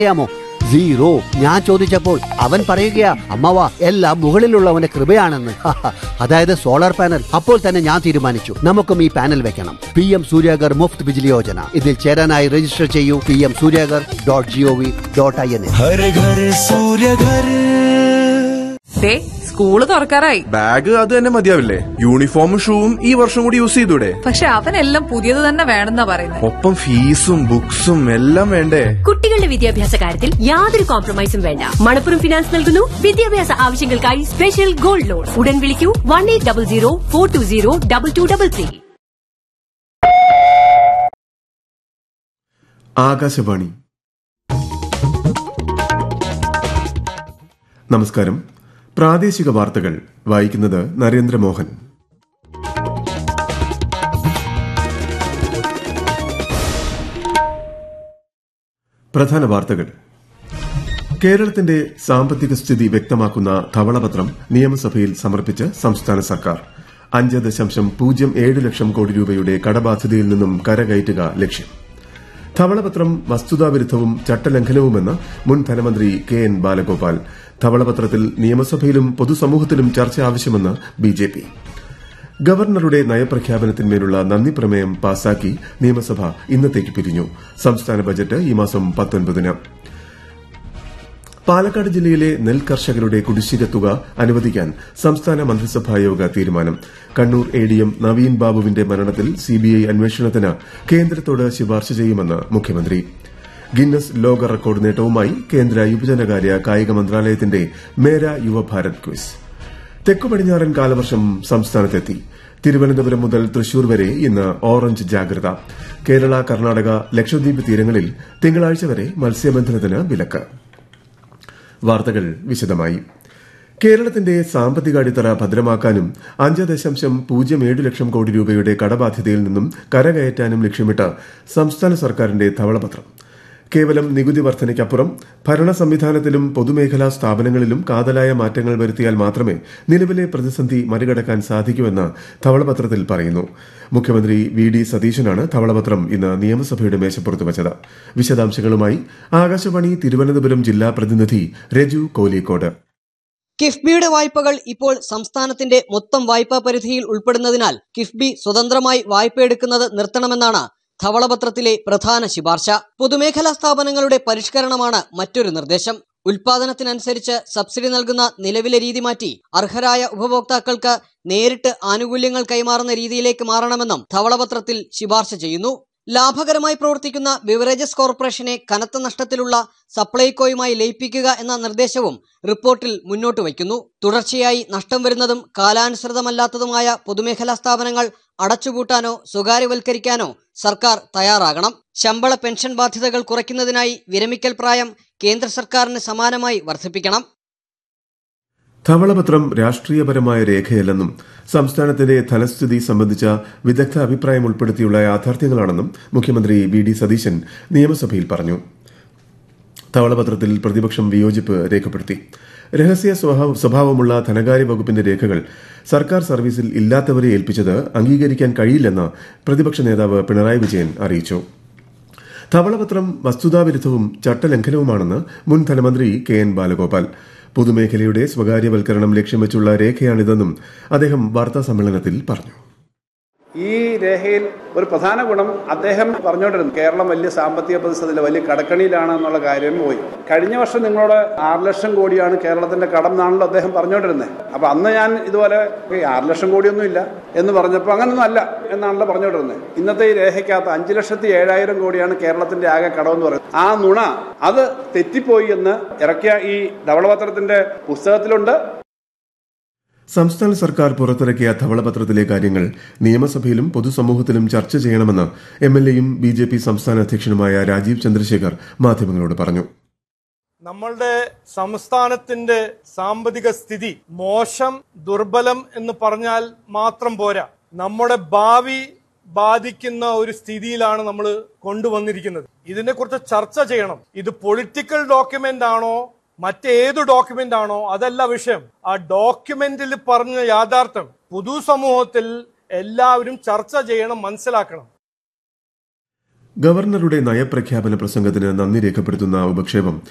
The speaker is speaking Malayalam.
അറിയാമോ സീറോ ഞാൻ ചോദിച്ചപ്പോൾ അവൻ പറയുകയാ അമ്മവ എല്ലാം മുകളിലുള്ളവന്റെ കൃപയാണെന്ന് അതായത് സോളാർ പാനൽ അപ്പോൾ തന്നെ ഞാൻ തീരുമാനിച്ചു നമുക്കും ഈ പാനൽ വെക്കണം പി എം സൂര്യാഗർ മുഫ്ത് ബിജിലി യോജന ഇതിൽ ചേരാനായി രജിസ്റ്റർ ചെയ്യൂ P M Suryaghar dot G O V dot I N Har Ghar Surya Ghar ദേ സ്കൂള് തുറക്കാറായി ബാഗ് അത് തന്നെ മതിയാവില്ലേ യൂണിഫോമും ഷൂവും ഈ വർഷം കൂടി യൂസ് ചെയ്തൂടെ പക്ഷെ അവനെല്ലാം പുതിയത് തന്നെ വേണമെന്നാ പറയുന്നത് ഒപ്പം ഫീസും ബുക്സും എല്ലാം വേണ്ടേ കുട്ടികളുടെ വിദ്യാഭ്യാസ കാര്യത്തിൽ യാതൊരു കോംപ്രമൈസും വേണ്ട മണപ്പുറം ഫിനാൻസ് നൽകുന്നു വിദ്യാഭ്യാസ ആവശ്യങ്ങൾക്കായി സ്പെഷ്യൽ ഗോൾഡ് ലോൺ ഉടൻ വിളിക്കൂ one eight double zero four two zero double two double three Akashvani നമസ്കാരം പ്രാദേശിക വാർത്തകൾ വായിക്കുന്നത് നരേന്ദ്രമോഹൻ പ്രധാന വാർത്തകൾ കേരളത്തിന്റെ സാമ്പത്തിക സ്ഥിതി വ്യക്തമാക്കുന്ന ധവളപത്രം നിയമസഭയിൽ സമർപ്പിച്ച് സംസ്ഥാന സർക്കാർ അഞ്ച് ദശാംശം പൂജ്യം ഏഴ് ലക്ഷം കോടി രൂപയുടെ കടബാധ്യതയിൽ നിന്നും കരകയറ്റുക ലക്ഷ്യം ധവളപത്രം വസ്തുതാവിരുദ്ധവും ചട്ടലംഘനവുമെന്ന് മുൻ ധനമന്ത്രി കെ എൻ ബാലഗോപാൽ ധവളപത്രത്തിൽ നിയമസഭയിലും പൊതുസമൂഹത്തിലും ചർച്ച ആവശ്യമെന്ന് ബിജെപി ഗവർണറുടെ നയപ്രഖ്യാപനത്തിന്മേലുള്ള നന്ദി പ്രമേയം പാസാക്കി നിയമസഭ ഇന്നത്തേക്ക് പിരിഞ്ഞു സംസ്ഥാന ബജറ്റ് ഈ മാസം പത്തൊൻപതിന് പാലക്കാട് ജില്ലയിലെ നെൽ കർഷകരുടെ കുടിശ്ശിക തുക അനുവദിക്കാൻ സംസ്ഥാന മന്ത്രിസഭായോഗ തീരുമാനം Kannur A D M Naveen ബാബുവിന്റെ മരണത്തിൽ സിബിഐ അന്വേഷണത്തിന് കേന്ദ്രത്തോട് ശുപാർശ ചെയ്യുമെന്ന് മുഖ്യമന്ത്രി ഗിന്നസ് ലോക റെക്കോർഡ് നേട്ടവുമായി കേന്ദ്ര യുവജനകാര്യ കായിക മന്ത്രാലയത്തിന്റെ മേര യുവഭാരത് ക്വിസ് തെക്കു പടിഞ്ഞാറൻ കാലവർഷം സംസ്ഥാനത്തെത്തി തിരുവനന്തപുരം മുതൽ തൃശൂർ വരെ ഇന്ന് ഓറഞ്ച് ജാഗ്രത കേരള കർണാടക ലക്ഷദ്വീപ് തീരങ്ങളിൽ തിങ്കളാഴ്ച വരെ മത്സ്യബന്ധനത്തിന് വിലക്ക് വാർത്തകൾ വിശദമായി കേരളത്തിന്റെ സാമ്പത്തിക അടിത്തറ ഭദ്രമാക്കാനും അഞ്ച് ദശാംശം പൂജ്യം ഏഴ് ലക്ഷം കോടി രൂപയുടെ കടബാധ്യതയിൽ നിന്നും കരകയറ്റാനും ലക്ഷ്യമിട്ട് സംസ്ഥാന സർക്കാരിന്റെ ധവളപത്രം കേവലം നികുതി വർധനയ്ക്കപ്പുറം ഭരണ സംവിധാനത്തിലും പൊതുമേഖലാ സ്ഥാപനങ്ങളിലും കാതലായ മാറ്റങ്ങൾ വരുത്തിയാൽ മാത്രമേ നിലവിലെ പ്രതിസന്ധി മറികടക്കാൻ സാധിക്കൂവെന്ന് ധവളപത്രത്തിൽ പറയുന്നു മുഖ്യമന്ത്രി വി ഡി സതീശനാണ് ധവളപത്രം ഇന്ന് നിയമസഭയുടെ മേശപ്പുറത്ത് വച്ചത് വിശദാംശങ്ങളുമായി ആകാശവാണി തിരുവനന്തപുരം ജില്ലാ പ്രതിനിധി രജു കോലിക്കോട് കിഫ്ബിയുടെ വായ്പകൾ ഇപ്പോൾ സംസ്ഥാനത്തിന്റെ മൊത്തം വായ്പാ പരിധിയിൽ ഉൾപ്പെടുന്നതിനാൽ കിഫ്ബി സ്വതന്ത്രമായി വായ്പയെടുക്കുന്നത് നിർത്തണമെന്നാണ് ധവളപത്രത്തിലെ പ്രധാന ശുപാർശ പൊതുമേഖലാ സ്ഥാപനങ്ങളുടെ പരിഷ്കരണമാണ് മറ്റൊരു നിർദ്ദേശം ഉൽപാദനത്തിനനുസരിച്ച് സബ്സിഡി നൽകുന്ന നിലവിലെ രീതി മാറ്റി അർഹരായ ഉപഭോക്താക്കൾക്ക് നേരിട്ട് ആനുകൂല്യങ്ങൾ കൈമാറുന്ന രീതിയിലേക്ക് മാറണമെന്നും ധവളപത്രത്തിൽ ശുപാർശ ചെയ്യുന്നു ലാഭകരമായി പ്രവർത്തിക്കുന്ന ബിവറേജസ് കോർപ്പറേഷനെ കനത്ത നഷ്ടത്തിലുള്ള സപ്ലൈകോയുമായി ലയിപ്പിക്കുക എന്ന നിർദ്ദേശവും റിപ്പോർട്ടിൽ മുന്നോട്ട് വയ്ക്കുന്നു തുടർച്ചയായി നഷ്ടം വരുന്നതും കാലാനുസൃതമല്ലാത്തതുമായ പൊതുമേഖലാ സ്ഥാപനങ്ങൾ അടച്ചുപൂട്ടാനോ സ്വകാര്യവൽക്കരിക്കാനോ സർക്കാർ തയ്യാറാകണം ശമ്പള പെൻഷൻ ബാധ്യതകൾ കുറയ്ക്കുന്നതിനായി വിരമിക്കൽ പ്രായം കേന്ദ്ര സർക്കാരിന് സമാനമായി വർദ്ധിപ്പിക്കണം ധവളപത്രം രാഷ്ട്രീയപരമായ രേഖയല്ലെന്നും സംസ്ഥാനത്തിന്റെ ധനസ്ഥിതി സംബന്ധിച്ച വിദഗ്ധ അഭിപ്രായം ഉൾപ്പെടുത്തിയുള്ള യാഥാർത്ഥ്യങ്ങളാണെന്നും മുഖ്യമന്ത്രി വി ഡി സതീശൻ നിയമസഭയിൽ പറഞ്ഞു ധവളപത്രത്തിൽ പ്രതിപക്ഷം വിയോജിപ്പ് രേഖപ്പെടുത്തി രഹസ്യ സ്വഭാവ- സ്വഭാവമുള്ള ധനകാര്യ വകുപ്പിന്റെ രേഖകൾ സർക്കാർ സർവീസിൽ ഇല്ലാത്തവരെ ഏൽപ്പിച്ചത് അംഗീകരിക്കാൻ കഴിയില്ലെന്ന് പ്രതിപക്ഷ നേതാവ് പിണറായി വിജയൻ അറിയിച്ചു ധവളപത്രം വസ്തുതാവിരുദ്ധവും ചട്ടലംഘനവുമാണെന്ന് മുൻ ധനമന്ത്രി കെ എൻ ബാലഗോപാൽ പൊതുമേഖലയുടെ സ്വകാര്യവൽക്കരണം ലക്ഷ്യം വെച്ചുള്ള രേഖയാണിതെന്നും അദ്ദേഹം വാർത്താ സമ്മേളനത്തിൽ പറഞ്ഞു ഈ രേഖയിൽ ഒരു പ്രധാന ഗുണം അദ്ദേഹം പറഞ്ഞുകൊണ്ടിരുന്നു കേരളം വലിയ സാമ്പത്തിക പ്രതിസന്ധിയിൽ വലിയ കടക്കണിയിലാണ് എന്നുള്ള കാര്യം പോയി കഴിഞ്ഞ വർഷം നിങ്ങളോട് ആറ് ലക്ഷം കോടിയാണ് കേരളത്തിന്റെ കടം എന്നാണല്ലോ അദ്ദേഹം പറഞ്ഞുകൊണ്ടിരുന്നത് അപ്പൊ അന്ന് ഞാൻ ഇതുപോലെ ഈ ആറ് ലക്ഷം കോടിയൊന്നും ഇല്ല എന്ന് പറഞ്ഞപ്പോൾ അങ്ങനൊന്നും അല്ല എന്നാണല്ലോ പറഞ്ഞുകൊണ്ടിരുന്നത് ഇന്നത്തെ ഈ രേഖയ്ക്കകത്ത് അഞ്ച് ലക്ഷത്തി ഏഴായിരം കോടിയാണ് കേരളത്തിന്റെ ആകെ കടമെന്ന് പറയുന്നത് ആ നുണ അത് തെറ്റിപ്പോയി എന്ന് ഇറക്കിയ ഈ ധവളപത്രത്തിന്റെ പുസ്തകത്തിലുണ്ട് സംസ്ഥാന സർക്കാർ പുറത്തിറക്കിയ ധവളപത്രത്തിലെ കാര്യങ്ങൾ നിയമസഭയിലും പൊതുസമൂഹത്തിലും ചർച്ച ചെയ്യണമെന്ന് എം എൽ എയും ബി ജെ പി സംസ്ഥാന അധ്യക്ഷനുമായ രാജീവ് ചന്ദ്രശേഖർ മാധ്യമങ്ങളോട് പറഞ്ഞു നമ്മളുടെ സംസ്ഥാനത്തിന്റെ സാമ്പത്തിക സ്ഥിതി മോശം ദുർബലം എന്ന് പറഞ്ഞാൽ മാത്രം പോരാ നമ്മുടെ ഭാവി ബാധിക്കുന്ന ഒരു സ്ഥിതിയിലാണ് നമ്മൾ കൊണ്ടുവന്നിരിക്കുന്നത് ഇതിനെക്കുറിച്ച് ചർച്ച ചെയ്യണം ഇത് പൊളിറ്റിക്കൽ ഡോക്യുമെന്റ് ആണോ മറ്റേത് ഡോക്യുമെന്റ് ആണോ അതല്ല വിഷയം ആ ഡോക്യുമെന്റിൽ പറഞ്ഞ യാഥാർത്ഥ്യം പൊതുസമൂഹത്തിൽ എല്ലാവരും ചർച്ച ചെയ്യണം മനസ്സിലാക്കണം ഗവർണറുടെ നയപ്രഖ്യാപന പ്രസംഗത്തിന് നന്ദി രേഖപ്പെടുത്തുന്ന ഉപക്ഷേപം